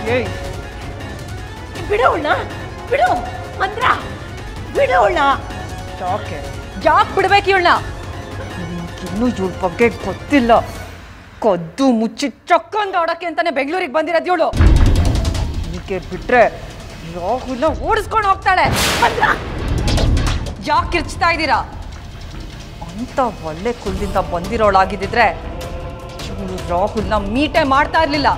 ಏಯ್ ಬಿಡೋಣ ಬಿಡು ಮಂದ್ರ ಬಿಡೋಣ ಯಾಕೆ ಯಾಕೆ ಬಿಡ್ಬೇಕು ಇವಳನ್ನ ಇನ್ನೂ ಇವಳ ಬಗ್ಗೆ ಗೊತ್ತಿಲ್ಲ ಕದ್ದು ಮುಚ್ಚಿ ಚಕ್ಕೊಂದು ಆಡೋಕ್ಕೆ ಅಂತಾನೆ ಬೆಂಗಳೂರಿಗೆ ಬಂದಿರೋದು ಇವಳು ಹೀಗೆ ಬಿಟ್ರೆ ರಾಹುಲ್ನ ಓಡಿಸ್ಕೊಂಡು ಹೋಗ್ತಾಳೆ ಮಂದ್ರ ಯಾಕೆ ಕಿರ್ಚ್ತಾ ಇದ್ದೀರಾ ಅಂತ ಒಳ್ಳೆ ಕುಲದಿಂದ ಬಂದಿರೋಳಾಗಿದ್ದಿದ್ರೆ ಇವಳು ರಾಹುಲ್ನ ಮೀಟೆ ಮಾಡ್ತಾ ಇರ್ಲಿಲ್ಲ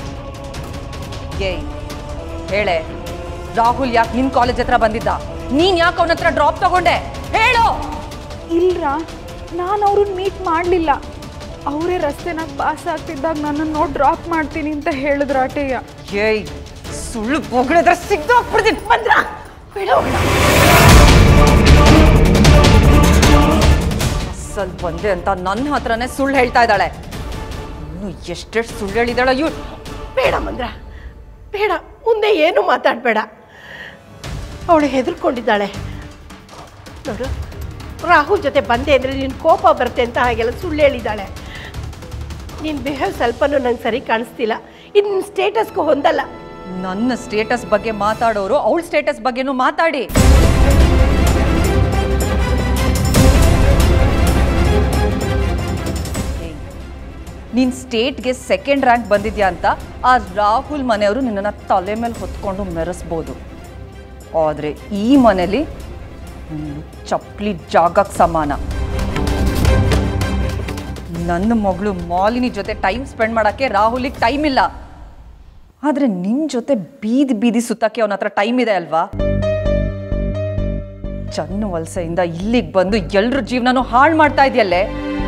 ಏಯ್ ಹೇಳೆ ರಾಹುಲ್ ಯಾಕೆ ನಿನ್ ಕಾಲೇಜ್ ಹತ್ರ ಬಂದಿದ್ದ ನೀನ್ ಯಾಕೆ ಅವನ ಹತ್ರ ಡ್ರಾಪ್ ತಗೊಂಡೆ ಹೇಳು ಇಲ್ರ ನಾನು ಅವ್ರನ್ನ ಮೀಟ್ ಮಾಡಲಿಲ್ಲ ಅವರೇ ರಸ್ತೆನಾಗ ಪಾಸ್ ಆಗ್ತಿದ್ದಾಗ ನನ್ನನ್ನು ನೋಡಿ ಡ್ರಾಪ್ ಮಾಡ್ತೀನಿ ಅಂತ ಹೇಳಿದ್ರು ಆಟೆಯ ಏಯ್ ಸುಳ್ಳು ಬೊಗಳಿದ್ರೆ ಸಿಗ್ದೋಗ್ಬಿಡ್ತೀನಿ ಮಂದ್ರ ಬಿಡೋಣ ಸ್ವಲ್ಪ ಬಂದೆ ಅಂತ ನನ್ನ ಹತ್ರನೇ ಸುಳ್ಳು ಹೇಳ್ತಾ ಇದ್ದಾಳೆ ಇನ್ನು ಎಷ್ಟೆಷ್ಟು ಸುಳ್ಳು ಹೇಳಿದಾಳೆ ಇವ್ಳು ಬೇಡ ಮಂದ್ರ ಬೇಡ ಮುಂದೆ ಏನು ಮಾತಾಡಬೇಡ ಅವಳು ಹೆದರ್ಕೊಂಡಿದ್ದಾಳೆ ನೋಡು ರಾಹುಲ್ ಜೊತೆ ಬಂದೆ ಅಂದರೆ ನಿನ್ನ ಕೋಪ ಬರುತ್ತೆ ಅಂತ ಹಾಗೆಲ್ಲ ಸುಳ್ಳು ಹೇಳಿದ್ದಾಳೆ ನಿನ್ನ ಬಿಹೇವ್ ಸ್ವಲ್ಪನೂ ನಂಗೆ ಸರಿ ಕಾಣಿಸ್ತಿಲ್ಲ ಇದು ನಿನ್ನ ಸ್ಟೇಟಸ್ಗೂ ಹೊಂದಲ್ಲ ನನ್ನ ಸ್ಟೇಟಸ್ ಬಗ್ಗೆ ಮಾತಾಡೋರು ಅವಳ ಸ್ಟೇಟಸ್ ಬಗ್ಗೆನೂ ಮಾತಾಡಿ ಏಯ್, ನೀನ್ ಸ್ಟೇಟ್ಗೆ ಸೆಕೆಂಡ್ ರ್ಯಾಂಕ್ ಬಂದಿದ್ಯಾ ಅಂತ ಆ ರಾಹುಲ್ ಮನೆಯವರು ನಿನ್ನನ್ನು ತಲೆ ಮೇಲೆ ಹೊತ್ಕೊಂಡು ಮೆರೆಸ್ಬೋದು ಆದರೆ ಈ ಮನೇಲಿ ನೀನು ಚಪ್ಲಿ ಜಾಗಕ್ಕೆ ಸಮಾನ ನನ್ನ ಮಗಳು ಮಾಲಿನಿ ಜೊತೆ ಟೈಮ್ ಸ್ಪೆಂಡ್ ಮಾಡೋಕ್ಕೆ ರಾಹುಲಿಗೆ ಟೈಮ್ ಇಲ್ಲ ಆದ್ರೆ ನಿನ್ ಜೊತೆ ಬೀದಿ ಬೀದಿ ಸುತ್ತಕ್ಕೆ ಅವನ ಹತ್ರ ಟೈಮ್ ಇದೆ ಅಲ್ವಾ ಚನ್ನ ವಲಸೆಯಿಂದ ಇಲ್ಲಿಗೆ ಬಂದು ಎಲ್ರ ಜೀವನನೂ ಹಾಳು ಮಾಡ್ತಾ ಇದೆಯಲ್ಲೇ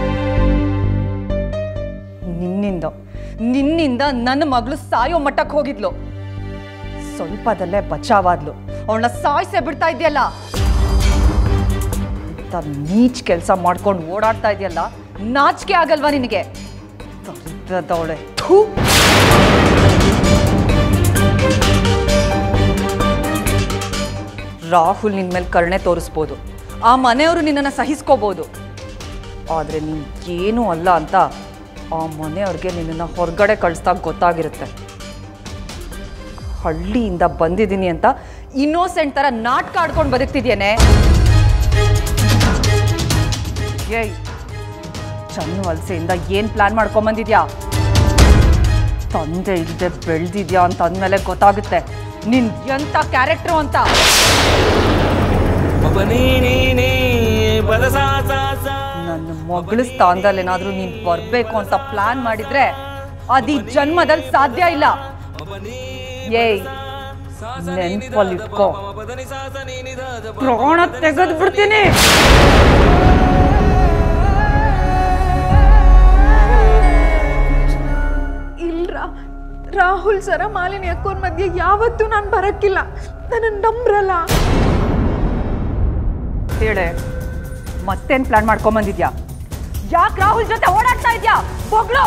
ನಿನ್ನಿಂದ ನಿನ್ನಿಂದ ನನ್ನ ಮಗಳು ಸಾಯೋ ಮಟ್ಟಕ್ಕೆ ಹೋಗಿದ್ಲು ಸ್ವಲ್ಪದಲ್ಲೇ ಬಚಾವಾದ್ಲು ಅವಳನ್ನ ಸಾಯಿಸೇ ಬಿಡ್ತಾ ಇದೆಯಲ್ಲ ಇಂಥ ನೀಚ್ ಕೆಲಸ ಮಾಡ್ಕೊಂಡು ಓಡಾಡ್ತಾ ಇದೆಯಲ್ಲ ನಾಚಿಕೆ ಆಗಲ್ವಾ ನಿನಗೆ ದರಿದ್ರದವಳೆ ಥೂ ರಾಹುಲ್ ನಿನ್ನ ಮೇಲೆ ಕರುಣೆ ತೋರಿಸ್ಬೋದು ಆ ಮನೆಯವರು ನಿನ್ನನ್ನು ಸಹಿಸ್ಕೋಬೋದು ಆದರೆ ನೀನು ಏನೂ ಅಲ್ಲ ಅಂತ ಆ ಮನೆಯವ್ರಿಗೆ ನಿನ್ನನ್ನು ಹೊರಗಡೆ ಕಳಿಸ್ದಾಗ ಗೊತ್ತಾಗಿರುತ್ತೆ ಹಳ್ಳಿಯಿಂದ ಬಂದಿದ್ದೀನಿ ಅಂತ ಇನ್ನೋಸೆಂಟ್ ಥರ ನಾಟಕ ಆಡ್ಕೊಂಡು ಬದುಕ್ತಿದ್ಯೇನೆ ಏಯ್ ಚನ್ನು ವಲಸೆಯಿಂದ ಏನು ಪ್ಲಾನ್ ಮಾಡ್ಕೊಂಬಂದಿದ್ಯಾ ತಂದೆ ಇಲ್ಲದೆ ಬೆಳೆದಿದ್ಯಾ ಅಂತ ಅಂದಮೇಲೆ ಗೊತ್ತಾಗುತ್ತೆ ನಿನ್ ಎಂಥ ಕ್ಯಾರೆಕ್ಟ್ರು ಅಂತ ನನ್ನ ಮಗಳ ಸ್ಥಾನದಲ್ಲಿ ಏನಾದ್ರೂ ನೀನ್ ಬರ್ಬೇಕು ಅಂತ ಪ್ಲಾನ್ ಮಾಡಿದ್ರೆ ಅದಿ ಜನ್ಮದಲ್ಲಿ ಸಾಧ್ಯ ಇಲ್ಲ ಏಯ್ ನೆನ್ಪಲ್ಲಿ ಇಟ್ಕೋ ಪ್ರಾಣ ತೆಗೆದು ಬಿಡ್ತೀನಿ ಇಲ್ರ ರಾಹುಲ್ ಸರ ಮಾಲಿನಿ ಅಕ್ಕೋರ್ ಮಧ್ಯೆ ಯಾವತ್ತೂ ನಾನು ಬರಕ್ಕಿಲ್ಲ ನನ್ನನ್ನು ನಂಬ್ರಲ್ಲ ಹೇಳೆ ಮತ್ತೇನ್ ಪ್ಲಾನ್ ಮಾಡ್ಕೊಂಬಂದಿದ್ಯಾ ಯಾಕೆ ರಾಹುಲ್ ಜೊತೆ ಓಡಾಡ್ತಾ ಇದ್ಯಾ ಬೊಗ್ಳು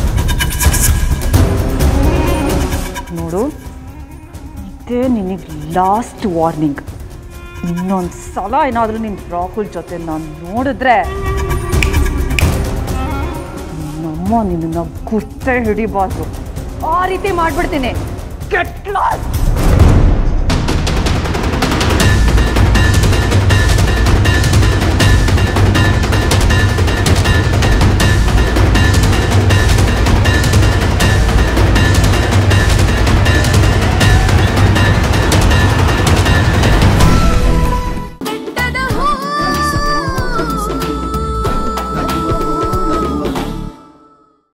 ನೋಡು ಇದೇ ನಿನಗೆ ಲಾಸ್ಟ್ ವಾರ್ನಿಂಗ್ ಇನ್ನೊಂದು ಸಲ ಏನಾದರೂ ನಿನ್ನ ರಾಹುಲ್ ಜೊತೆ ನಾನು ನೋಡಿದ್ರೆ ನಮ್ಮ ನಿನ್ನ ಗುರ್ತೇ ಹಿಡಿಬಾರ್ದು ಆ ರೀತಿ ಮಾಡ್ಬಿಡ್ತೀನಿ ಕೆಟ್ಟ